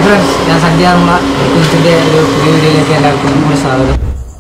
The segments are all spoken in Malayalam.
ഫ്രണ്ട്സ് ഞാൻ സഞ്ജയാർമ്മ കുഞ്ഞിൻ്റെ ഒരു പുതിയ വീഡിയോയിലേക്ക് എല്ലാവർക്കും കൂടി സ്വാഗതം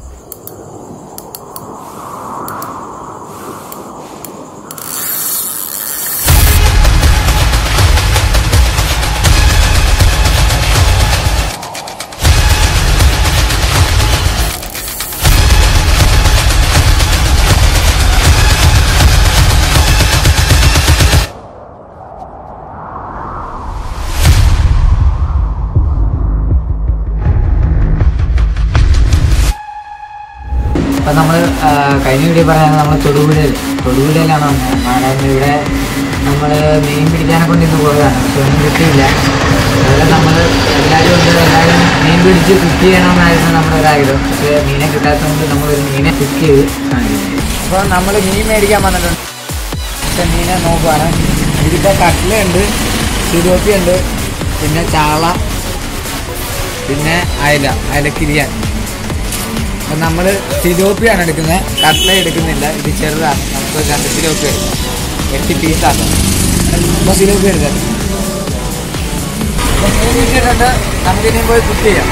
അപ്പം നമ്മൾ കഴിഞ്ഞ വീഡിയോ പറഞ്ഞത് നമ്മൾ തൊടുപുഴയിൽ തൊടുപുഴയിലാണ് വന്നത് കാരണം ഇവിടെ നമ്മൾ മീൻ പിടിക്കാനെ കൊണ്ട് ഇന്ന് പോയതാണ് പക്ഷെ ഒന്നും കിട്ടിയില്ല അതുപോലെ നമ്മൾ എല്ലാവരും ഉണ്ട് എല്ലാവരും മീൻ പിടിച്ച് കുക്ക് ചെയ്യണമെന്നായിരുന്നു നമ്മുടെ ഒരാഗ്രഹം പക്ഷേ മീനെ കിട്ടാത്തതുകൊണ്ട് നമ്മളൊരു മീനെ കുക്ക് ചെയ്ത് കാണിക്കുന്നു അപ്പോൾ നമ്മൾ മീൻ മേടിക്കാൻ വന്നിട്ടുണ്ട് പക്ഷേ മീനെ നോക്കുവാണ് ഇതിപ്പോൾ കട്ട്ലുണ്ട് സിരോപ്പിയുണ്ട് പിന്നെ ചാള പിന്നെ അയല അയലക്കിരിയാൻ അപ്പം നമ്മൾ സിലോപ്പിയാണ് എടുക്കുന്നത് കട്ട്ല എടുക്കുന്നില്ല ഇത് ചെറുതാണ് നമുക്ക് രണ്ട് സിലോപ്പി എടുക്കാം എട്ട് പീസാക്കാം അപ്പോൾ സിലോപ്പി എടുക്കാം അപ്പം മൂന്ന് ഇട്ടിട്ടുണ്ട് നമുക്കിനി പോയി കുക്ക് ചെയ്യാം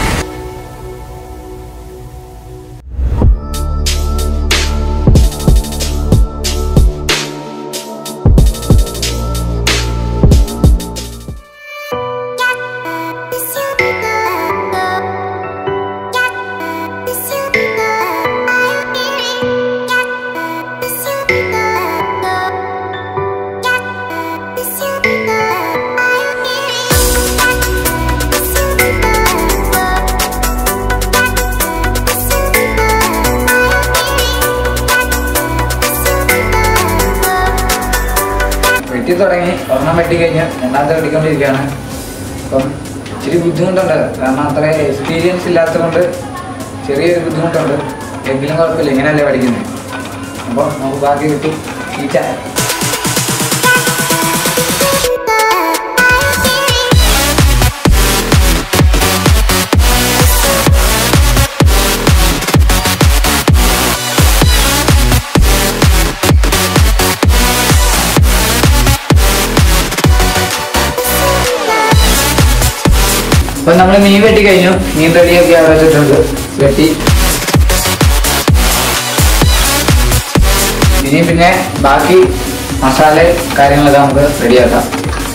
വെട്ടി തുടങ്ങി ഒരെണ്ണം വെട്ടി കഴിഞ്ഞ് രണ്ടാമത്തെ വെട്ടിക്കൊണ്ടിരിക്കുകയാണ് അപ്പം ഇച്ചിരി ബുദ്ധിമുട്ടുണ്ട് കാരണം അത്ര എക്സ്പീരിയൻസ് ഇല്ലാത്തതുകൊണ്ട് ചെറിയൊരു ബുദ്ധിമുട്ടുണ്ട് എങ്കിലും കുഴപ്പമില്ല ഇങ്ങനെയല്ലേ പഠിക്കുന്നത് അപ്പോൾ നമുക്ക് ബാക്കി കിട്ടി ചീറ്റ അപ്പം നമ്മൾ മീൻ വെട്ടി കഴിഞ്ഞു മീൻ റെഡിയാക്കി അവിടെ വെച്ചിട്ടുണ്ട് വെട്ടി ഇനി പിന്നെ ബാക്കി മസാല കാര്യങ്ങളൊക്കെ നമുക്ക് റെഡിയാക്കാം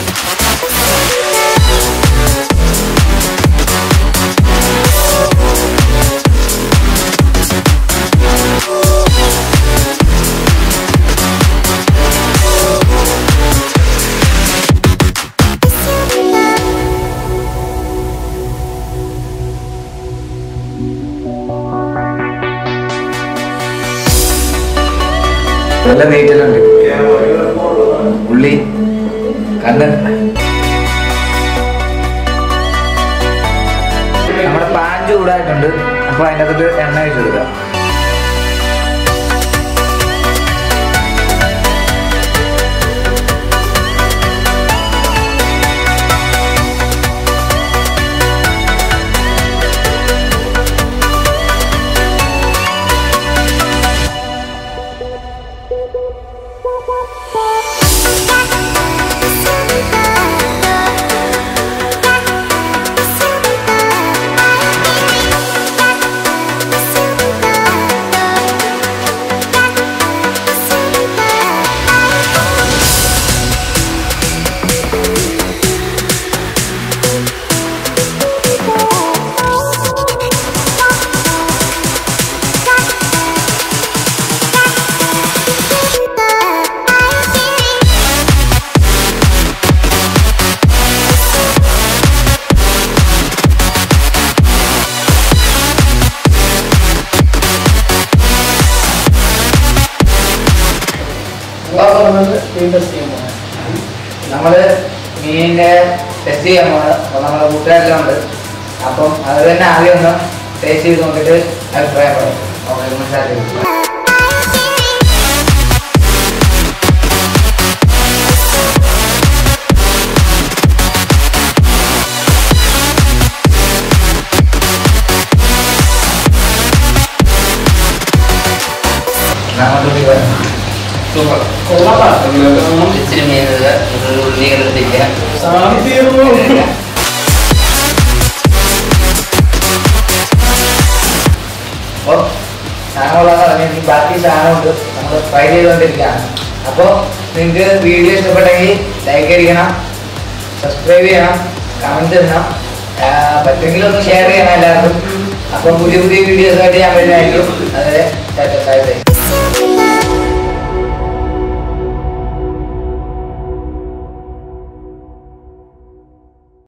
നല്ല നെയ്റ്റിലുണ്ട് ഉള്ളി കണ്ണ് നമ്മുടെ പാൻ ചൂടായിട്ടുണ്ട് അപ്പൊ അതിനകത്ത് എണ്ണ ഒഴിച്ചു കൊടുക്കാം നമ്മള് മീനിന്റെ ടെസ്റ്റ് ചെയ്യാൻ പോണ് അപ്പൊ നമ്മുടെ കൂട്ടുകാരെല്ലാം ഉണ്ട് അപ്പം അത് തന്നെ ആദ്യം ഒന്ന് ടേസ്റ്റ് ചെയ്ത് നോക്കിയിട്ട് അഭിപ്രായം പറയും ഓക്കെ മനസ്സിലാക്കി സൂപ്പർ ഇച്ചിരി മീൻ ഉള്ളി കലർത്തിക്കുക സാധനമുള്ളതെന്ന് പറഞ്ഞെങ്കിൽ ബാക്കി സാധനമുണ്ട് നമ്മൾ ട്രൈ ചെയ്തുകൊണ്ടിരിക്കുകയാണ് അപ്പോൾ നിങ്ങൾക്ക് വീഡിയോ ഇഷ്ടപ്പെട്ടെങ്കിൽ ലൈക്ക് അടിക്കണം സബ്സ്ക്രൈബ് ചെയ്യണം കമൻറ്റ് ഇടണം ആ, പറ്റുമെങ്കിൽ ഒന്ന് ഷെയർ ചെയ്യണം എല്ലാവർക്കും അപ്പോൾ പുതിയ പുതിയ വീഡിയോസ് ആയിട്ട് ഞാൻ വരുന്നതായിരിക്കും അതുവരെ ബൈ ബൈ Miss you